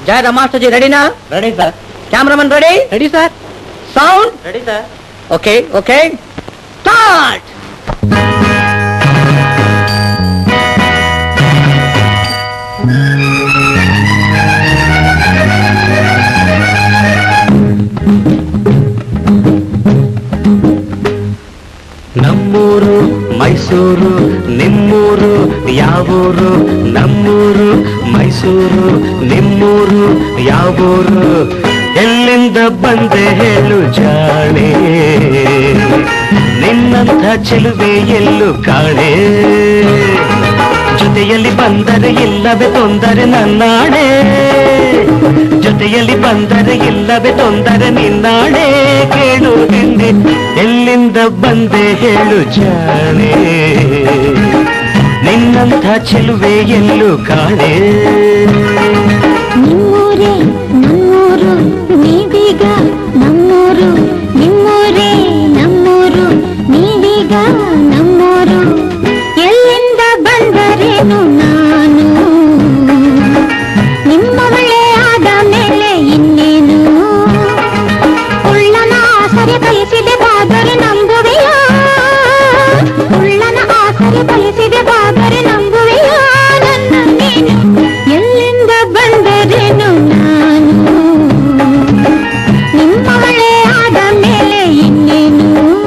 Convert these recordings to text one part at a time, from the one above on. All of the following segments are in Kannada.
ಜಯದ ಮಾಸ್ಟರ್ಜಿ ರೆಡಿನಾ ready sir cameraman ready ready sir sound ready sir okay okay start ನಮ್ಮೂರು ಮೈಸೂರು ನಿಮ್ಮೂರು ಯಾವೂರು ನಮ್ಮೂರು ಮೈಸೂರು ನಿಮ್ಮೂರು ಯಾವೂರು ಎಲ್ಲಿಂದ ಬಂದೆ ಹೇಳು ಜಾಣೆ ನಿನ್ನಂಥ ಚೆಲುವೆ ಎಲ್ಲೂ ಕಾಣೆ ಜೊತೆಯಲ್ಲಿ ಬಂದರೆ ಇಲ್ಲವೇ ತೊಂದರೆ ನನ್ನಾಣೆ ಜೊತೆಯಲ್ಲಿ ಬಂದರೆ ಇಲ್ಲವೇ ತೊಂದರೆ ನಿನ್ನಾಣೆ ಕೇಳು ಹಿಂದೆ ಎಲ್ಲಿಂದ ಬಂದೆ ಹೇಳು ಜಾಣೆ ನಿನ್ನಂಥ ಚೆಲುವೆ ಎಲ್ಲೂ ಕಾಣೆ ನಿಮ್ಮೂರೇ ನಮ್ಮೂರು ನೀವೀಗ ನಮ್ಮೂರು ನಿಮ್ಮೂರೇ ನಮ್ಮೂರು ನೀವೀಗ ನಮ್ಮೂರು ಎಲ್ಲಿಂದ ಬಂದರೇನು ನಾನು ನಿಮ್ಮ ಮಳೆ ಆದ ಮೇಲೆ ಇನ್ನೇನು ಉಳ್ಳನ ಆಸರೆ ಬಯಸಿದೆ ಬಾದರೆ ನಂಬುವೆಯೋ ಉಳ್ಳನ ಆಸರೆ ಬಯಸಿದೆ ಬಾದರೆ ನಂಬುವೆಯೋ ನನ್ನ ನೀನು ಎಲ್ಲಿಂದ ಬಂದರೇನು ನಾನು ನಿಮ್ಮ ಮಳೆ ಆದ ಮೇಲೆ ಇನ್ನೇನು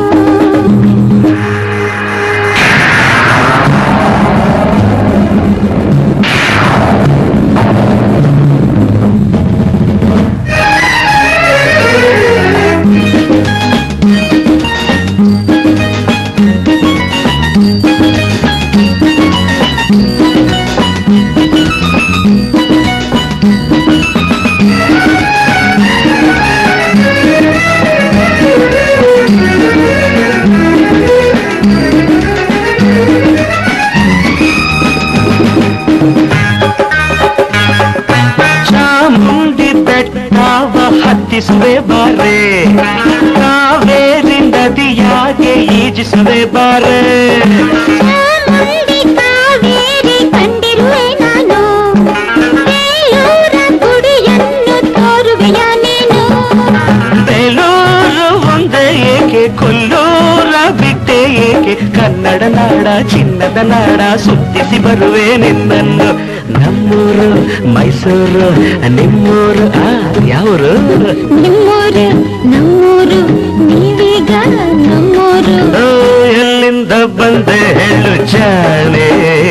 ಚಾಮುಂಡಿ ಬೆಟ್ಟವ ಹತ್ತಿಸುವೆ ಬಾರೆ ಕಾವೇರಿ ನದಿಯಾಗೆ ಈಜಿಸುವೆ ಬಾರೆ ಚಾಮುಂಡಿ ಕಾವೇರಿ ಕಂಡಿರುವೆ ನಾನು ಬೇಲೂರ ಗುಡಿಯನ್ನು ತೋರುವೆಯ ನೀನು ಬೇಲೂರು ಒಂದೇ ಏಕೆ ಕೊಲ್ಲೂರ ಬಿಟ್ಟೆ ಏಕೆ ಕನ್ನಡ ನಾಡ ಚಿನ್ನದ ನಾಡ ಸುತ್ತಿಸಿ ಬರುವೆ ನಿನ್ನನ್ನು ನಮ್ಮೂರು ಮೈಸೂರು ನಿಮ್ಮೂರು ಆ ಯಾವರು ನಿಮ್ಮೂರು ನಮ್ಮೂರು ನೀವೀಗ ನಮ್ಮೂರು ಓ, ಎಲ್ಲಿಂದ ಬಂದೆ ಹೇಳು ಜಾಣೆ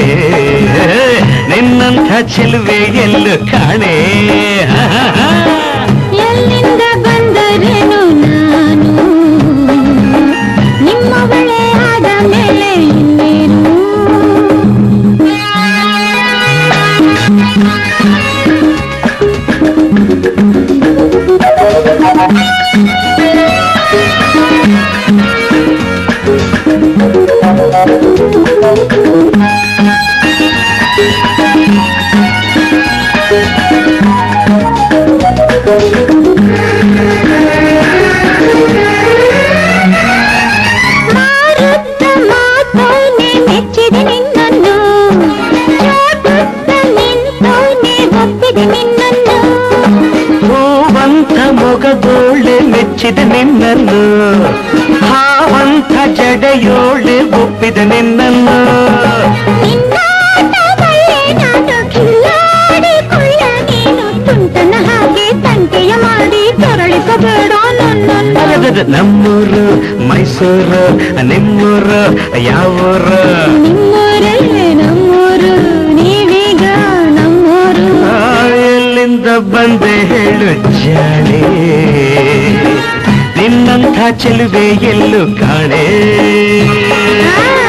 ನಿನ್ನಂಥ ಚೆಲುವೆ ಎಲ್ಲು ಕಾಣೆ ಹಾ, ಹಾ, ಹಾ. ಎಲ್ಲಿಂದ ಬಂದರೇನು ನಾನು ನಿಮ್ಮ ಬಳೆ ಆದ ಮೇಲೆ ಇನ್ನೇನು ಮಾರುತ್ತ ಮಾತೋನೆ ಮೆಚ್ಚಿದೆ ನಿನ್ನನ್ನು ಚಾಟುತ್ತ ನಿಂತೋನೆ ಒಪ್ಪಿದೆ ನಿನ್ನನ್ನು ಹೂವಂತ ಮೊಗದೋಳೆ ಮೆಚ್ಚಿದೆ ನಿನ್ನನ್ನು ಹಾವಂತ ಜಡೆಯೋಳೆ ಒಪ್ಪಿದೆ ನಿನ್ನನ್ನು ನಿನ್ನಾಟ ಬಲ್ಲೆ ನಾನು ಕಿಲ್ಲಾಡಿಕೊಳ್ಳ ನೀನು ತುಂಟನ ಹಾಗೆ ತಂಟೆಯ ಮಾಡಿ ಕೆರಳಿಸಬೇಡ ನನ್ನನ್ನು ಅರಗದ ನಮ್ಮೂರು ಮೈಸೂರು ನಿಮ್ಮೂರು ಯಾವೂರು ನಿಮ್ಮೂರೇ ನಮ್ಮೂರು ನೀವೀಗ ನಮ್ಮೂರು ಆ, ಎಲ್ಲಿಂದ ಬಂದೆ ಹೇಳು ಜಾಣೆ ನಿನ್ನಂಥ ಚೆಲುವೆ ಎಲ್ಲೂ ಕಾಣೆ ಆ